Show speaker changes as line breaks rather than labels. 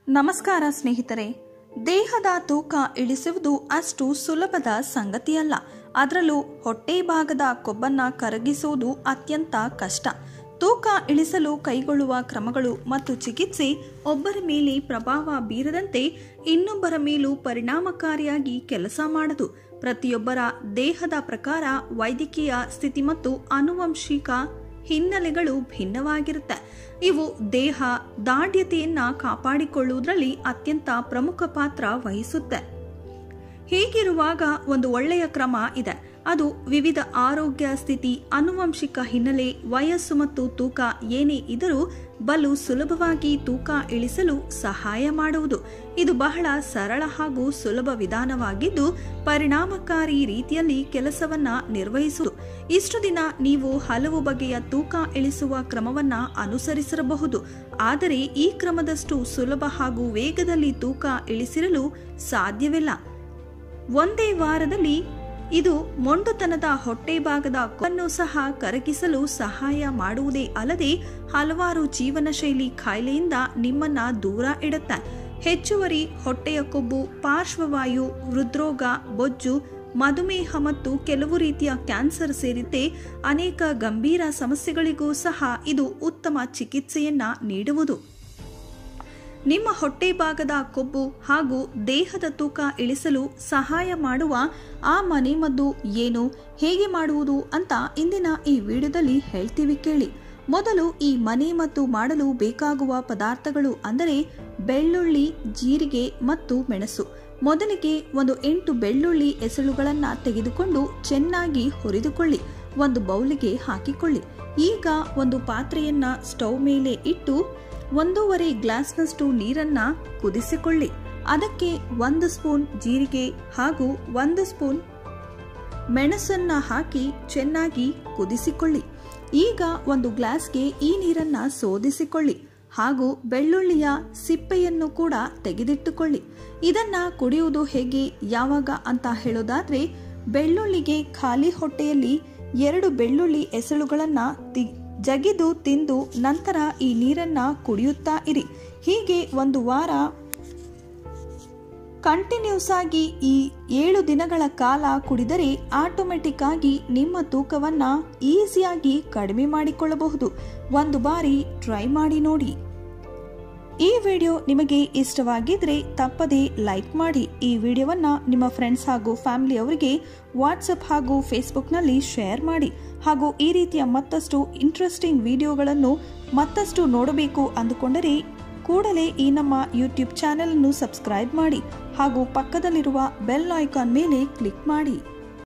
ನಮಸ್ಕಾರ ಸ್ನೇಹಿತರೆ ದೇಹದ ತೂಕ ಇಳಿಸುವುದು ಅಷ್ಟು ಸುಲಭದ ಸಂಗತಿಯಲ್ಲ ಅದರಲ್ಲೂ ಹೊಟ್ಟೆ ಭಾಗದ ಕೊಬ್ಬನ್ನ ಕರಗಿಸುವುದು ಅತ್ಯಂತ ಕಷ್ಟ ತೂಕ ಇಳಿಸಲು ಕೈಗೊಳ್ಳುವ ಕ್ರಮಗಳು ಮತ್ತು ಚಿಕಿತ್ಸೆ ಒಬ್ಬರ ಮೇಲೆ ಪ್ರಭಾವ ಬೀರದಂತೆ ಇನ್ನೊಬ್ಬರ ಮೇಲೂ ಪರಿಣಾಮಕಾರಿಯಾಗಿ ಕೆಲಸ ಮಾಡದು ಪ್ರತಿಯೊಬ್ಬರ ದೇಹದ ಪ್ರಕಾರ ವೈದ್ಯಕೀಯ ಸ್ಥಿತಿ ಮತ್ತು ಆನುವಂಶಿಕ ಹಿನ್ನೆಲೆಗಳು ಭಿನ್ನವಾಗಿರುತ್ತೆ ಇವು ದೇಹ ದಾಢ್ಯತೆಯನ್ನ ಕಾಪಾಡಿಕೊಳ್ಳುವುದರಲ್ಲಿ ಅತ್ಯಂತ ಪ್ರಮುಖ ಪಾತ್ರ ವಹಿಸುತ್ತೆ ಹೀಗಿರುವಾಗ ಒಂದು ಒಳ್ಳೆಯ ಕ್ರಮ ಇದೆ ಅದು ವಿವಿಧ ಆರೋಗ್ಯ ಸ್ಥಿತಿ ಆನುವಂಶಿಕ ಹಿನ್ನೆಲೆ ವಯಸ್ಸು ಮತ್ತು ತೂಕ ಏನೇ ಇದ್ದರೂ ಬಲು ಸುಲಭವಾಗಿ ತೂಕ ಇಳಿಸಲು ಸಹಾಯ ಮಾಡುವುದು ಇದು ಬಹಳ ಸರಳ ಹಾಗೂ ಸುಲಭ ವಿಧಾನವಾಗಿದ್ದು ಪರಿಣಾಮಕಾರಿ ರೀತಿಯಲ್ಲಿ ಕೆಲಸವನ್ನ ನಿರ್ವಹಿಸುವುದು ಇಷ್ಟು ದಿನ ನೀವು ಹಲವು ಬಗೆಯ ತೂಕ ಇಳಿಸುವ ಕ್ರಮವನ್ನ ಅನುಸರಿಸಿರಬಹುದು ಆದರೆ ಈ ಕ್ರಮದಷ್ಟು ಸುಲಭ ಹಾಗೂ ವೇಗದಲ್ಲಿ ತೂಕ ಇಳಿಸಿರಲು ಸಾಧ್ಯವಿಲ್ಲ ಒಂದೇ ವಾರದಲ್ಲಿ ಇದು ಮೊಂಡುತನದ ಹೊಟ್ಟೆ ಭಾಗದ ಕೊನ್ನು ಸಹ ಕರಗಿಸಲು ಸಹಾಯ ಮಾಡುವುದೇ ಅಲ್ಲದೆ ಹಲವಾರು ಜೀವನ ಶೈಲಿ ಕಾಯಿಲೆಯಿಂದ ನಿಮ್ಮನ್ನ ದೂರ ಇಡುತ್ತೆ ಹೆಚ್ಚುವರಿ ಹೊಟ್ಟೆಯ ಕೊಬ್ಬು ಪಾರ್ಶ್ವವಾಯು ಹೃದ್ರೋಗ ಬೊಜ್ಜು ಮಧುಮೇಹ ಮತ್ತು ಕೆಲವು ರೀತಿಯ ಕ್ಯಾನ್ಸರ್ ಸೇರಿದಂತೆ ಅನೇಕ ಗಂಭೀರ ಸಮಸ್ಯೆಗಳಿಗೂ ಸಹ ಇದು ಉತ್ತಮ ಚಿಕಿತ್ಸೆಯನ್ನ ನೀಡುವುದು ನಿಮ್ಮ ಹೊಟ್ಟೆ ಭಾಗದ ಕೊಬ್ಬು ಹಾಗೂ ದೇಹದ ತೂಕ ಇಳಿಸಲು ಸಹಾಯ ಮಾಡುವ ಆ ಮನೆಮದ್ದು ಏನು ಹೇಗೆ ಮಾಡುವುದು ಅಂತ ಇಂದಿನ ಈ ವಿಡಿಯೋದಲ್ಲಿ ಹೇಳ್ತೀವಿ ಕೇಳಿ ಮೊದಲು ಈ ಮನೆಮದ್ದು ಮಾಡಲು ಬೇಕಾಗುವ ಪದಾರ್ಥಗಳು ಅಂದರೆ ಬೆಳ್ಳುಳ್ಳಿ ಜೀರಿಗೆ ಮತ್ತು ಮೆಣಸು ಮೊದಲಿಗೆ ಒಂದು ಎಂಟು ಬೆಳ್ಳುಳ್ಳಿ ಎಸಳುಗಳನ್ನು ತೆಗೆದುಕೊಂಡು ಚೆನ್ನಾಗಿ ಹುರಿದುಕೊಳ್ಳಿ ಒಂದು ಬೌಲಿಗೆ ಹಾಕಿಕೊಳ್ಳಿ ಈಗ ಒಂದು ಪಾತ್ರೆಯನ್ನ ಸ್ಟವ್ ಮೇಲೆ ಇಟ್ಟು ಒಂದೂವರೆ ಗ್ಲಾಸ್ನಷ್ಟು ನೀರನ್ನ ಕುದಿಸಿಕೊಳ್ಳಿ ಅದಕ್ಕೆ ಒಂದು ಸ್ಪೂನ್ ಜೀರಿಗೆ ಹಾಗೂ ಒಂದು ಸ್ಪೂನ್ ಮೆಣಸನ್ನ ಹಾಕಿ ಚೆನ್ನಾಗಿ ಕುದಿಸಿಕೊಳ್ಳಿ ಈಗ ಒಂದು ಗ್ಲಾಸ್ಗೆ ಈ ನೀರನ್ನ ಸೋದಿಸಿಕೊಳ್ಳಿ ಹಾಗೂ ಬೆಳ್ಳುಳ್ಳಿಯ ಸಿಪ್ಪೆಯನ್ನು ಕೂಡ ತೆಗೆದಿಟ್ಟುಕೊಳ್ಳಿ ಇದನ್ನ ಕುಡಿಯುವುದು ಹೇಗೆ ಯಾವಾಗ ಅಂತ ಹೇಳೋದಾದ್ರೆ ಬೆಳ್ಳುಳ್ಳಿಗೆ ಖಾಲಿ ಹೊಟ್ಟೆಯಲ್ಲಿ ಎರಡು ಬೆಳ್ಳುಳ್ಳಿ ಎಸಳುಗಳನ್ನ ಜಗಿದು ತಿಂದು ನಂತರ ಈ ನೀರನ್ನ ಕುಡಿಯುತ್ತಾ ಇರಿ ಹೀಗೆ ಒಂದು ವಾರ ಕಂಟಿನ್ಯೂಸ್ ಆಗಿ ಈ ಏಳು ದಿನಗಳ ಕಾಲ ಕುಡಿದರೆ ಆಟೋಮೆಟಿಕ್ ಆಗಿ ನಿಮ್ಮ ತೂಕವನ್ನ ಈಸಿಯಾಗಿ ಕಡಿಮೆ ಮಾಡಿಕೊಳ್ಳಬಹುದು ಒಂದು ಬಾರಿ ಟ್ರೈ ಮಾಡಿ ನೋಡಿ ಈ ವಿಡಿಯೋ ನಿಮಗೆ ಇಷ್ಟವಾಗಿದ್ರೆ ತಪ್ಪದೇ ಲೈಕ್ ಮಾಡಿ ಈ ವಿಡಿಯೋವನ್ನ ನಿಮ್ಮ ಫ್ರೆಂಡ್ಸ್ ಹಾಗೂ ಫ್ಯಾಮಿಲಿ ಅವರಿಗೆ ವಾಟ್ಸಪ್ ಹಾಗೂ ಫೇಸ್ಬುಕ್ನಲ್ಲಿ ಶೇರ್ ಮಾಡಿ ಹಾಗೂ ಈ ರೀತಿಯ ಮತ್ತಷ್ಟು ಇಂಟ್ರೆಸ್ಟಿಂಗ್ ವಿಡಿಯೋಗಳನ್ನು ಮತ್ತಷ್ಟು ನೋಡಬೇಕು ಅಂದುಕೊಂಡರೆ ಕೂಡಲೇ ಈ ನಮ್ಮ ಯೂಟ್ಯೂಬ್ ಚಾನೆಲ್ ಅನ್ನು ಸಬ್ಸ್ಕ್ರೈಬ್ ಮಾಡಿ ಹಾಗೂ ಪಕ್ಕದಲ್ಲಿರುವ ಬೆಲ್ ಐಕಾನ್ ಮೇಲೆ ಕ್ಲಿಕ್ ಮಾಡಿ